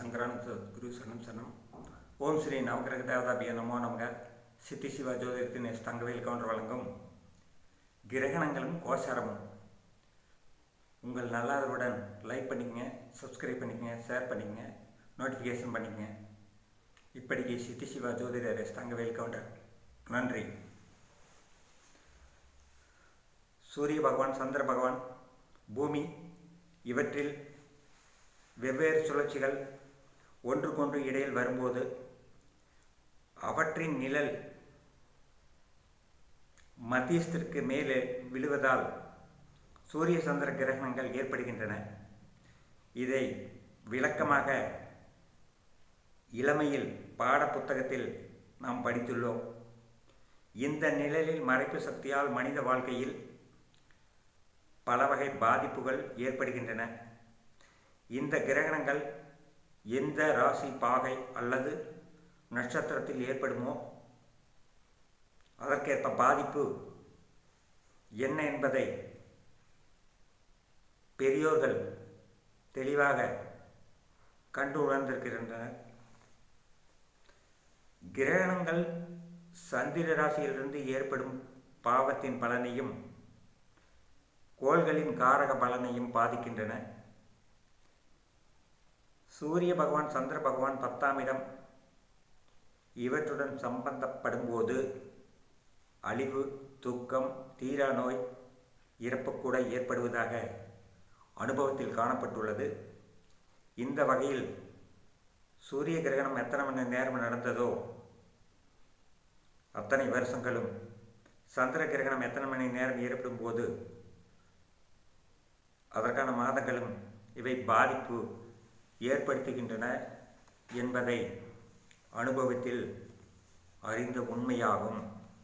சங்கரானந்த குரு சரணம் சரணம் ஓம் ஸ்ரீ நவகிரக தேவதாபிய நமோ நமக சித்தி சிவா ஜோதிடத்தின் எஸ் தங்கவேல் கவுண்டர் வழங்கும் கிரகணங்களும் கோசாரமும் உங்கள் நல்லாதருடன் லைக் பண்ணிக்கங்க சப்ஸ்கிரைப் பண்ணிக்கங்க ஷேர் பண்ணிக்கங்க நோட்டிஃபிகேஷன் பண்ணிக்கங்க இப்படிக்கு சித்தி சிவா ஜோதிடர் எஸ் தங்கவேல் கவுண்டர் நன்றி சூரிய பகவான் சந்திர பகவான் பூமி இவற்றில் வெவ்வேறு சுழற்சிகள் ஒன்றுக்கொன்று இடையில் வரும்போது அவற்றின் நிழல் மத்தியஸ்திற்கு மேலே விழுவதால் சூரிய சந்திர கிரகணங்கள் ஏற்படுகின்றன இதை விளக்கமாக இளமையில் பாட புத்தகத்தில் நாம் படித்துள்ளோம் இந்த நிழலில் மறைப்பு சக்தியால் மனித வாழ்க்கையில் பல வகை பாதிப்புகள் ஏற்படுகின்றன இந்த கிரகணங்கள் எந்த ராசி பாகை அல்லது நட்சத்திரத்தில் ஏற்படுமோ அதற்கேற்ப பாதிப்பு என்ன என்பதை பெரியோர்கள் தெளிவாக கண்டு உணர்ந்திருக்கின்றனர் கிரகணங்கள் சந்திர ராசியிலிருந்து ஏற்படும் பாவத்தின் பலனையும் கோள்களின் காரக பலனையும் பாதிக்கின்றன சூரிய பகவான் சந்திர பகவான் பத்தாம் இடம் இவற்றுடன் சம்பந்தப்படும் போது அழிவு துக்கம் தீரா நோய் இறப்பு கூட ஏற்படுவதாக அனுபவத்தில் காணப்பட்டுள்ளது இந்த வகையில் சூரிய கிரகணம் எத்தனை மணி நேரம் நடந்ததோ அத்தனை வருஷங்களும் சந்திர கிரகணம் எத்தனை மணி நேரம் ஏற்படும் போது அதற்கான மாதங்களும் இவை பாதிப்பு ஏற்படுத்துகின்றன என்பதை அனுபவத்தில் அறிந்த உண்மையாகும்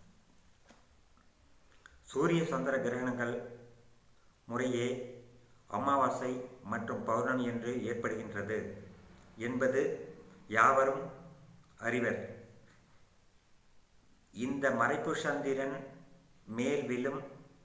சூரிய சந்திர கிரகணங்கள் முறையே அமாவாசை மற்றும் பௌர்ணமி என்று ஏற்படுகின்றது என்பது யாவரும் அறிவர் இந்த மறைப்பு சந்திரன் மேல் விழும்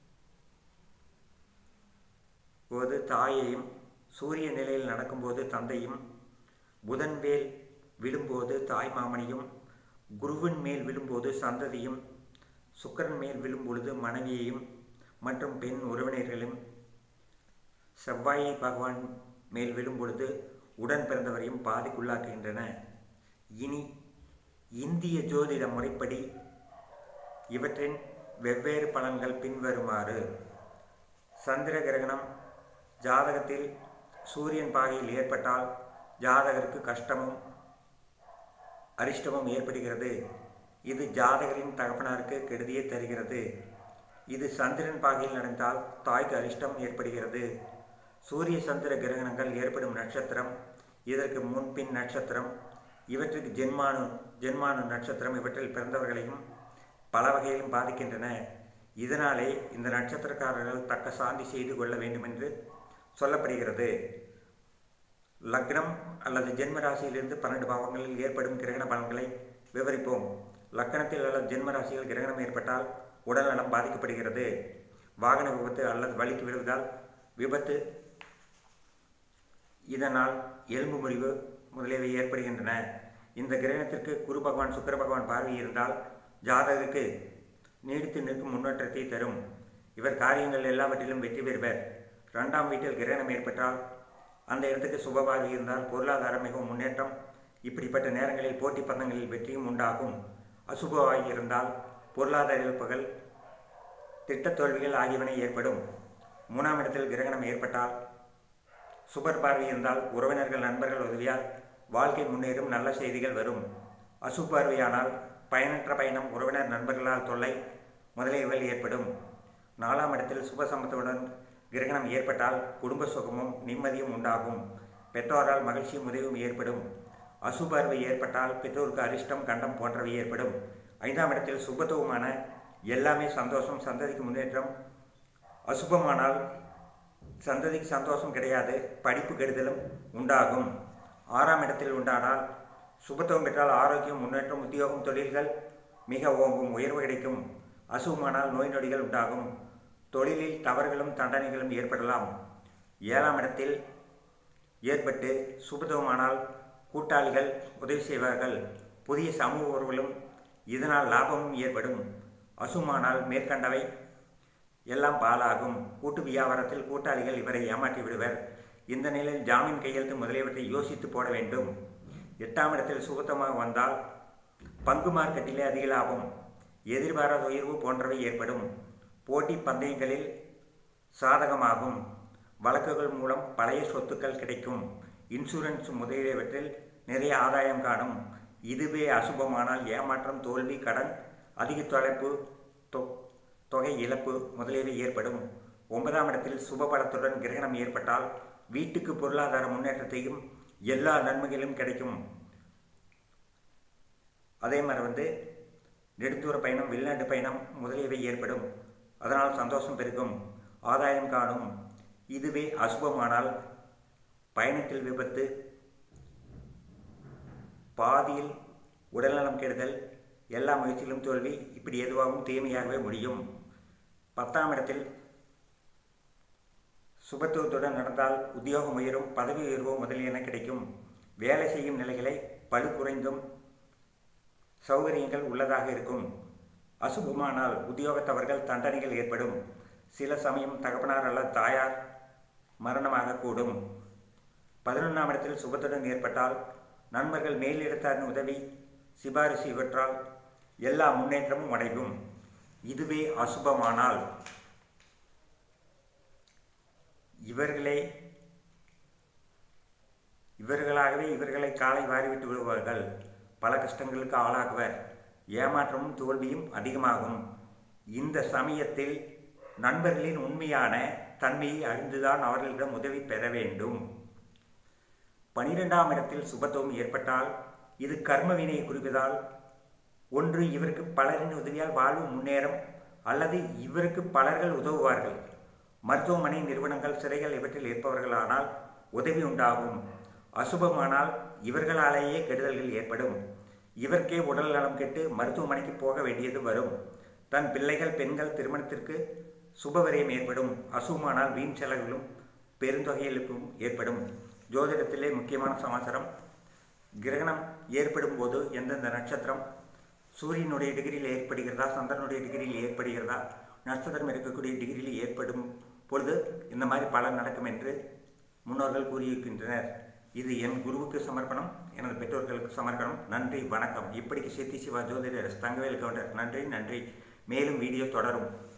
போது தாயையும் சூரிய நிலையில் நடக்கும்போது தந்தையும் புதன் மேல் விழும்போது தாய் மாமனையும் குருவின் மேல் விழும்போது சந்ததியும் சுக்கரன் மேல் விழும் பொழுது மனைவியையும் மற்றும் பெண் உறவினர்களும் செவ்வாயை பகவான் மேல் விழும் பொழுது உடன் பிறந்தவரையும் பாதிக்குள்ளாக்குகின்றன இனி இந்திய ஜோதிட முறைப்படி இவற்றின் வெவ்வேறு பலன்கள் பின்வருமாறு சந்திர கிரகணம் ஜாதகத்தில் சூரியன் பாகையில் ஏற்பட்டால் ஜாதகருக்கு கஷ்டமும் அரிஷ்டமும் ஏற்படுகிறது இது ஜாதகரின் தகப்பனாருக்கு கெடுதியை தருகிறது இது சந்திரன் பாகையில் நடந்தால் தாய்க்கு அரிஷ்டம் ஏற்படுகிறது சூரிய சந்திர கிரகணங்கள் ஏற்படும் நட்சத்திரம் இதற்கு முன்பின் நட்சத்திரம் இவற்றுக்கு ஜென்மானு ஜென்மானு நட்சத்திரம் இவற்றில் பிறந்தவர்களையும் பல வகையிலும் பாதிக்கின்றன இதனாலே இந்த நட்சத்திரக்காரர்கள் தக்க சாந்தி செய்து கொள்ள வேண்டும் என்று சொல்லப்படுகிறது லக்னம் அல்லது ஜென்ம ராசியிலிருந்து பன்னெண்டு பாவங்களில் ஏற்படும் கிரகண பலன்களை விவரிப்போம் லக்கணத்தில் அல்லது ஜென்ம ராசியில் கிரகணம் ஏற்பட்டால் உடல்நலம் பாதிக்கப்படுகிறது வாகன விபத்து அல்லது வலிக்கு விழுவதால் விபத்து இதனால் எலும்பு முறிவு முதலியவை ஏற்படுகின்றன இந்த கிரகணத்திற்கு குரு பகவான் சுக்கர பகவான் பார்வை இருந்தால் ஜாதகருக்கு நீடித்து நிற்கும் முன்னேற்றத்தை தரும் இவர் காரியங்கள் எல்லாவற்றிலும் வெற்றி பெறுவர் இரண்டாம் வீட்டில் கிரகணம் ஏற்பட்டால் அந்த இடத்துக்கு சுபபார்வை இருந்தால் பொருளாதார மிகவும் முன்னேற்றம் இப்படிப்பட்ட நேரங்களில் போட்டி பந்தங்களில் வெற்றியும் உண்டாகும் அசுபவாய் இருந்தால் பொருளாதார இழப்புகள் திட்டத் தோல்விகள் ஆகியவனை ஏற்படும் மூணாம் இடத்தில் கிரகணம் ஏற்பட்டால் சுபர் பார்வை இருந்தால் உறவினர்கள் நண்பர்கள் உதவியால் வாழ்க்கை முன்னேறும் நல்ல செய்திகள் வரும் அசுபார்வையானால் பயனற்ற பயணம் உறவினர் நண்பர்களால் தொல்லை முதலியவைகள் ஏற்படும் நாலாம் இடத்தில் சுபசம்பத்துடன் கிரகணம் ஏற்பட்டால் குடும்ப சுகமும் நிம்மதியும் உண்டாகும் பெற்றோரால் மகிழ்ச்சியும் உதவியும் ஏற்படும் அசுபார்வை ஏற்பட்டால் பெற்றோருக்கு அரிஷ்டம் கண்டம் போன்றவை ஏற்படும் ஐந்தாம் இடத்தில் சுபத்துவமான எல்லாமே சந்தோஷம் சந்ததிக்கு முன்னேற்றம் அசுபமானால் சந்ததிக்கு சந்தோஷம் கிடையாது படிப்பு கெடுதலும் உண்டாகும் ஆறாம் இடத்தில் உண்டானால் சுபத்துவம் பெற்றால் ஆரோக்கியம் முன்னேற்றம் உத்தியோகம் தொழில்கள் மிக ஓங்கும் உயர்வு கிடைக்கும் அசுபமானால் நோய் நொடிகள் உண்டாகும் தொழிலில் தவறுகளும் தண்டனைகளும் ஏற்படலாம் ஏழாம் இடத்தில் ஏற்பட்டு சுபத்துவமானால் கூட்டாளிகள் உதவி செய்வார்கள் புதிய சமூக உறவுகளும் இதனால் லாபமும் ஏற்படும் அசுமானால் மேற்கண்டவை எல்லாம் பாலாகும் கூட்டு வியாபாரத்தில் கூட்டாளிகள் இவரை ஏமாற்றி விடுவர் இந்த நிலையில் ஜாமீன் கையெழுத்து முதலியவற்றை யோசித்து போட வேண்டும் எட்டாம் இடத்தில் சுகத்தமாக வந்தால் பங்கு மார்க்கெட்டிலே அதிக லாபம் எதிர்பாராத உயர்வு போன்றவை ஏற்படும் போட்டி பந்தயங்களில் சாதகமாகும் வழக்குகள் மூலம் பழைய சொத்துக்கள் கிடைக்கும் இன்சூரன்ஸ் முதலியவற்றில் நிறைய ஆதாயம் காணும் இதுவே அசுபமானால் ஏமாற்றம் தோல்வி கடன் அதிக தொலைப்பு தொ- தொகை இழப்பு முதலியவை ஏற்படும் ஒன்பதாம் இடத்தில் சுபபலத்துடன் கிரகணம் ஏற்பட்டால் வீட்டுக்கு பொருளாதார முன்னேற்றத்தையும் எல்லா நன்மைகளும் கிடைக்கும் அதே மாதிரி வந்து நெடுந்தூர பயணம் வெளிநாட்டு பயணம் முதலியவை ஏற்படும் அதனால் சந்தோஷம் பெருகும் ஆதாயம் காணும் இதுவே அசுபமானால் பயணத்தில் விபத்து பாதியில் உடல்நலம் கெடுதல் எல்லா முயற்சியிலும் தோல்வி இப்படி எதுவாகவும் தீமையாகவே முடியும் பத்தாம் இடத்தில் சுபத்துவத்துடன் நடந்தால் உத்தியோகம் உயரும் பதவி உயர்வோ முதலியன கிடைக்கும் வேலை செய்யும் நிலைகளை பழு குறைந்தும் சௌகரியங்கள் உள்ளதாக இருக்கும் அசுபமானால் உத்தியோகத்தவர்கள் தண்டனைகள் ஏற்படும் சில சமயம் தகப்பனார் அல்லது தாயார் மரணமாக கூடும் பதினொன்றாம் இடத்தில் சுபத்துடன் ஏற்பட்டால் நண்பர்கள் மேலிடத்தாரின் உதவி சிபாரிசு இவற்றால் எல்லா முன்னேற்றமும் அடையும் இதுவே அசுபமானால் இவர்களே இவர்களாகவே இவர்களை காலை வாரிவிட்டு விடுவார்கள் பல கஷ்டங்களுக்கு ஆளாகுவர் ஏமாற்றமும் தோல்வியும் அதிகமாகும் இந்த சமயத்தில் நண்பர்களின் உண்மையான தன்மையை அறிந்துதான் அவர்களிடம் உதவி பெற வேண்டும் பனிரெண்டாம் இடத்தில் சுபத்துவம் ஏற்பட்டால் இது கர்ம வினையை குறிப்பதால் ஒன்று இவருக்கு பலரின் உதவியால் வாழ்வு முன்னேறும் அல்லது இவருக்கு பலர்கள் உதவுவார்கள் மருத்துவமனை நிறுவனங்கள் சிறைகள் இவற்றில் இருப்பவர்களானால் உதவி உண்டாகும் அசுபமானால் இவர்களாலேயே கெடுதல்கள் ஏற்படும் இவர்க்கே உடல் நலம் கெட்டு மருத்துவமனைக்கு போக வேண்டியது வரும் தன் பிள்ளைகள் பெண்கள் திருமணத்திற்கு சுபவரியம் ஏற்படும் அசுபமானால் வீண் செலவுகளும் பெருந்தொகையிலும் ஏற்படும் ஜோதிடத்திலே முக்கியமான சமாச்சாரம் கிரகணம் ஏற்படும் போது எந்தெந்த நட்சத்திரம் சூரியனுடைய டிகிரியில் ஏற்படுகிறதா சந்திரனுடைய டிகிரியில் ஏற்படுகிறதா நட்சத்திரம் இருக்கக்கூடிய டிகிரியில் ஏற்படும் பொழுது இந்த மாதிரி பலன் நடக்கும் என்று முன்னோர்கள் கூறியிருக்கின்றனர் இது என் குருவுக்கு சமர்ப்பணம் எனது பெற்றோர்களுக்கு சமர்ப்பணம் நன்றி வணக்கம் இப்படிக்கு சித்தி சிவா ஜோதிடர் தங்கவேல் கவுண்டர் நன்றி நன்றி மேலும் வீடியோ தொடரும்